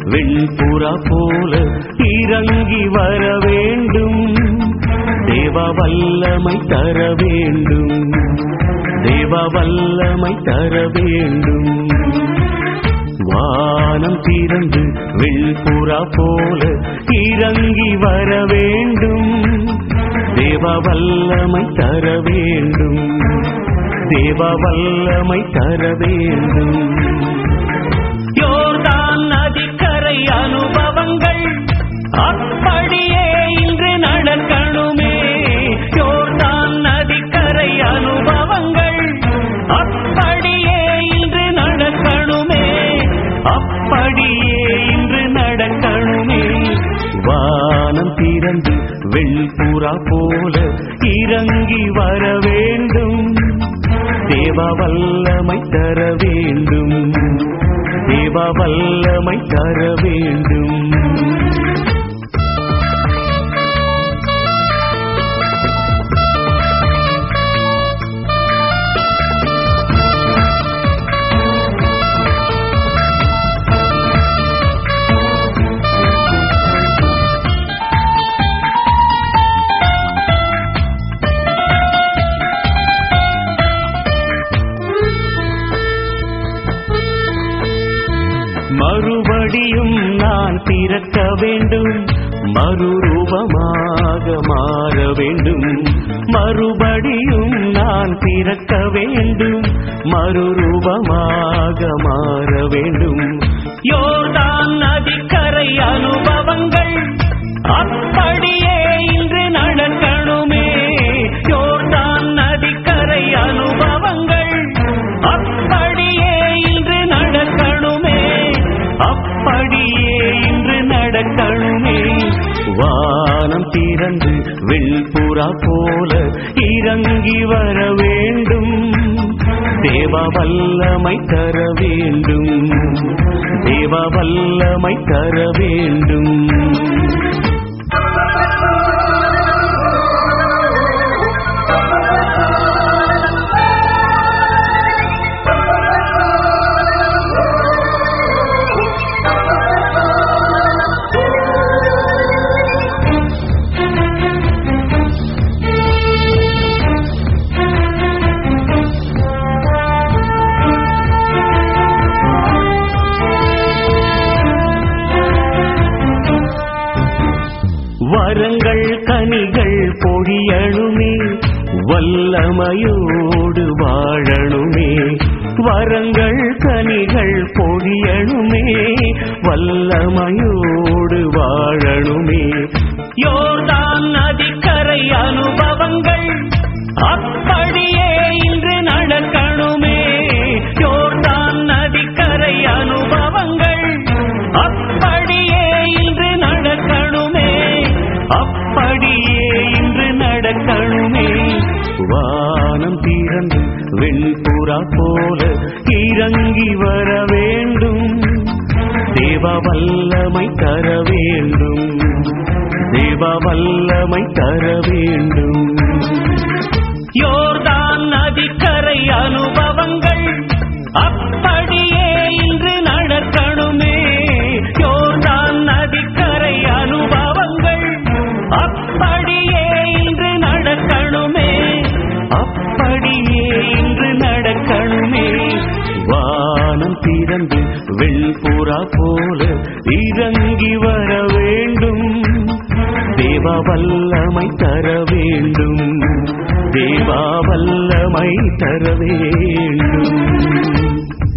வெண்புறா போல இறங்கி வர வேண்டும் தேவ வல்லமை தர வேண்டும் தேவ வல்லமை தர வேண்டும் வானம் திறந்து வெண்புறா போல இறங்கி வர வேண்டும் தேவ வல்லமை தர வேண்டும் தேவ வல்லமை தர வேண்டும் யோர்தான் நதிக்கரை அனுபவங்கள் அப்படியே இன்று நடக்கணுமே யோர்தான் நதிக்கரை அனுபவங்கள் அப்படியே இன்று நடக்கணுமே அப்படியே இன்று நடக்கணுமே வானம் திறந்து வெண்புறா போல இறங்கி வர வேண்டும் தேவ வல்லமை தர வேண்டும் தேவ வல்லமை தர வேண்டும் மறுபடியும் நான் பிறக்க வேண்டும் மறுரூபமாக மாற வேண்டும் மறுபடியும் நான் பிறக்க வேண்டும் மறுரூபமாக மாற வேண்டும் யோர்தான் நதிக்கரை அனுபவங்கள் அப்படியே இன்று நடக்கணுமே யோர்தான் நதிக்கரை அனுபவங்கள் அப்படியே இன்று நடக்கணுமே அப்படியே இன்று நடக்கணுமே வானம் திறந்து வெண்புறா போல இறங்கி வர வேண்டும் தேவ வல்லமை தர வேண்டும் தேவ வல்லமை தர வேண்டும் வரங்கள் கனிகள் பொழியணுமே வல்லமையோடு வாழணுமே வரங்கள் கனிகள் பொழியணுமே வல்லமையோடு வாழணுமே யோர்தான் நதிக்கரை அனுபவங்கள் அப்படியே இன்று நடக்கணுமே யோர்தான் நதிக்கரை அனுபவங்கள் அப்படியே இன்று நடக்கணுமே அப்படியே இன்று நடக்கணுமே வானம் திறந்து வெண்புறா போல இறங்கி வர வேண்டும் தேவ வல்லமை தர வேண்டும் தேவ வல்லமை தர வேண்டும் யோர்தான் நதிக்கரை அனுபவங்கள் அப்படியே இன்று நடக்கணுமே யோர்தான் நதிக்கரை அனுபவங்கள் அப்படியே இன்று நடக்கணுமே அப்படியே இன்று நடக்கணுமே வானம் திறந்து வெண்புறா போல இறங்கி வர வேண்டும் தேவ வல்லமை தர வேண்டும் தேவா வல்லமை தர வேண்டும்